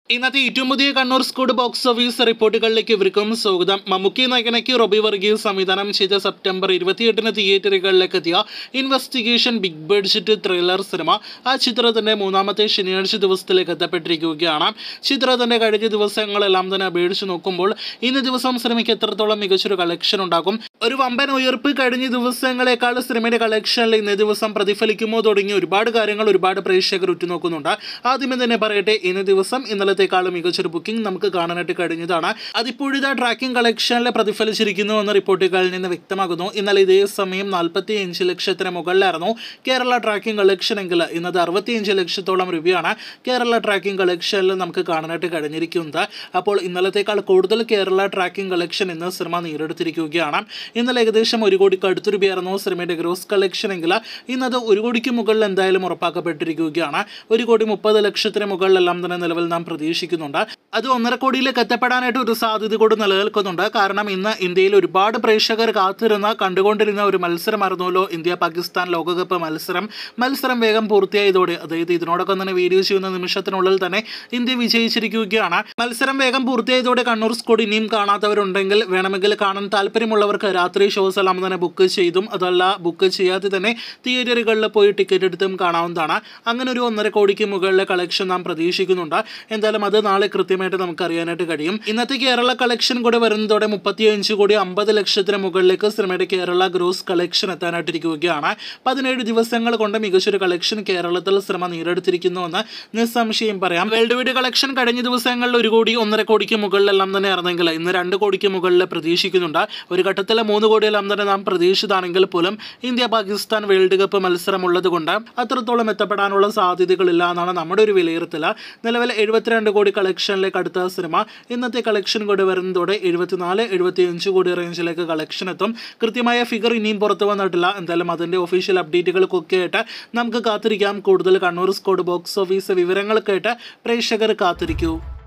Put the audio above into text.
ഇന്നത്തെ ഏറ്റവും പുതിയ കണ്ണൂർ സ്കൂഡ് ബോക്സ് ഓഫീസ് റിപ്പോർട്ടുകളിലേക്ക് ഇവർക്കും സ്വാഗതം മമ്മൂക്കി നായകനയ്ക്ക് റോബി വർഗീസ് സംവിധാനം ചെയ്ത സെപ്റ്റംബർ ഇരുപത്തിയെട്ടിന് തിയേറ്ററുകളിലേക്ക് എത്തിയ ഇൻവെസ്റ്റിഗേഷൻ ബിഗ് ബഡ്ജറ്റ് ത്രില്ലർ സിനിമ ആ ചിത്രത്തിന്റെ മൂന്നാമത്തെ ശനിയാഴ്ച ദിവസത്തിലേക്ക് എത്തപ്പെട്ടിരിക്കുകയാണ് ചിത്രത്തിന്റെ കഴിഞ്ഞ ദിവസങ്ങളെല്ലാം തന്നെ അപേക്ഷിച്ച് നോക്കുമ്പോൾ ഇന്ന് ദിവസം സിനിമയ്ക്ക് എത്രത്തോളം മികച്ചൊരു കളക്ഷൻ ഉണ്ടാകും ഒരു വമ്പൻ ഉയർപ്പ് കഴിഞ്ഞ ദിവസങ്ങളെക്കാൾ സിനിമയുടെ കളക്ഷനിൽ ഇന്നേ ദിവസം പ്രതിഫലിക്കുമോ തുടങ്ങിയ ഒരുപാട് കാര്യങ്ങൾ ഒരുപാട് പ്രേക്ഷകർ ഉറ്റുനോക്കുന്നുണ്ട് ആദ്യമേ തന്നെ പറയട്ടെ ഇന്ന് ദിവസം ഇന്നലത്തെക്കാളും മികച്ചൊരു ബുക്കിംഗ് നമുക്ക് കാണാനായിട്ട് കഴിഞ്ഞതാണ് അതിപ്പോഴിതാ ട്രാക്കിംഗ് കളക്ഷനിൽ പ്രതിഫലിച്ചിരിക്കുന്നു എന്ന റിപ്പോർട്ടുകളിൽ നിന്ന് വ്യക്തമാകുന്നു ഇന്നലെ ഇതേ സമയം നാൽപ്പത്തി അഞ്ച് ലക്ഷത്തിന് മുകളിലായിരുന്നു കേരള ട്രാക്കിംഗ് കളക്ഷൻ എങ്കിൽ ഇന്നത് അറുപത്തിയഞ്ച് ലക്ഷത്തോളം രൂപയാണ് കേരള ട്രാക്കിംഗ് കളക്ഷനിൽ നമുക്ക് കാണാനായിട്ട് കഴിഞ്ഞിരിക്കുന്നത് അപ്പോൾ ഇന്നലത്തേക്കാൾ കൂടുതൽ കേരള ട്രാക്കിംഗ് കളക്ഷൻ ഇന്ന് സിനിമ നേടിയെടുത്തിരിക്കുകയാണ് ഇന്നലെ ഏകദേശം ഒരു കോടിക്ക് അടുത്ത് രൂപയായിരുന്നു സിനിമയുടെ ഗ്രോസ് കളക്ഷൻ എങ്കിൽ ഇന്നത് ഒരു കോടിക്ക് മുകളിൽ എന്തായാലും ഉറപ്പാക്കപ്പെട്ടിരിക്കുകയാണ് ഒരു കോടി മുപ്പത് ലക്ഷത്തിന് മുകളിലെല്ലാം തന്നെ നിലവിൽ നാം പ്രതീക്ഷിക്കുന്നുണ്ട് അത് ഒന്നര കോടിയിലേക്ക് എത്തപ്പെടാനായിട്ട് ഒരു സാധ്യത കൂടി നിലനിൽക്കുന്നുണ്ട് കാരണം ഇന്ന് ഇന്ത്യയിൽ ഒരുപാട് പ്രേക്ഷകർ കാത്തിരുന്ന കണ്ടുകൊണ്ടിരുന്ന ഒരു മത്സരമായിരുന്നല്ലോ ഇന്ത്യ പാകിസ്ഥാൻ ലോകകപ്പ് മത്സരം മത്സരം വേഗം പൂർത്തിയായതോടെ അതായത് ഇതിനോടൊപ്പം തന്നെ വീഡിയോ ചെയ്യുന്ന നിമിഷത്തിനുള്ളിൽ തന്നെ ഇന്ത്യ വിജയിച്ചിരിക്കുകയാണ് മത്സരം വേഗം പൂർത്തിയായതോടെ കണ്ണൂർ സ്കോഡ് ഇനിയും കാണാത്തവരുണ്ടെങ്കിൽ വേണമെങ്കിൽ കാണാൻ താല്പര്യമുള്ളവർക്ക് രാത്രി ഷോസ് എല്ലാം തന്നെ ബുക്ക് ചെയ്തും അതല്ല ബുക്ക് ചെയ്യാതെ തന്നെ തിയേറ്ററുകളിൽ പോയി ടിക്കറ്റ് എടുത്തും കാണാവുന്നതാണ് അങ്ങനെ ഒരു ഒന്നര കോടിക്ക് മുകളിലെ കളക്ഷൻ നാം പ്രതീക്ഷിക്കുന്നുണ്ട് എന്തായാലും അത് നാളെ കൃത്യമായിട്ട് നമുക്ക് അറിയാനായിട്ട് കഴിയും ഇന്നത്തെ കേരള കളക്ഷൻ കൂടെ വരുന്നതോടെ മുപ്പത്തിയഞ്ച് കോടി അമ്പത് ലക്ഷത്തിന് മുകളിലേക്ക് സിനിമയുടെ കേരള ഗ്രോസ് കളക്ഷൻ എത്താനായിട്ടിരിക്കുകയാണ് പതിനേഴ് ദിവസങ്ങൾ കൊണ്ട് മികച്ചൊരു കളക്ഷൻ കേരളത്തിൽ സിനിമ നേടിയെടുത്തിരിക്കുന്നുവെന്ന് നിസ്സംശയം പറയാം വേൾഡ് വൈഡ് കളക്ഷൻ കഴിഞ്ഞ ദിവസങ്ങളിൽ ഒരു കോടി ഒന്നര കോടിക്ക് മുകളിലെല്ലാം തന്നെ ആയിരുന്നെങ്കിൽ ഇന്ന് രണ്ട് കോടിക്ക് മുകളിൽ പ്രതീക്ഷിക്കുന്നുണ്ട് ഒരു ഘട്ടത്തിൽ മൂന്ന് കോടിയെല്ലാം തന്നെ നാം പ്രതീക്ഷിതാണെങ്കിൽ പോലും ഇന്ത്യ പാകിസ്ഥാൻ വേൾഡ് കപ്പ് മത്സരം ഉള്ളതുകൊണ്ട് അത്രത്തോളം എത്തപ്പെടാനുള്ള സാധ്യതകളില്ല എന്നാണ് നമ്മുടെ ഒരു വിലയിരുത്തൽ നിലവിൽ എഴുപത്തിരണ്ട് കോടി കളക്ഷനിലേക്ക് അടുത്ത സിനിമ ഇന്നത്തെ കളക്ഷൻ കൂടി വരുന്നതോടെ എഴുപത്തിനാല് എഴുപത്തിയഞ്ച് കോടി റേഞ്ചിലേക്ക് കളക്ഷൻ എത്തും കൃത്യമായ ഫിഗർ ഇനിയും പുറത്തു വന്നിട്ടില്ല എന്തായാലും അതിൻ്റെ ഒഫീഷ്യൽ അപ്ഡേറ്റുകൾക്കൊക്കെ ആയിട്ട് നമുക്ക് കാത്തിരിക്കാം കൂടുതൽ കണ്ണൂർ സ്കോഡ് ബോക്സ് ഓഫീസ് വിവരങ്ങൾക്കായിട്ട് പ്രേക്ഷകർ കാത്തിരിക്കൂ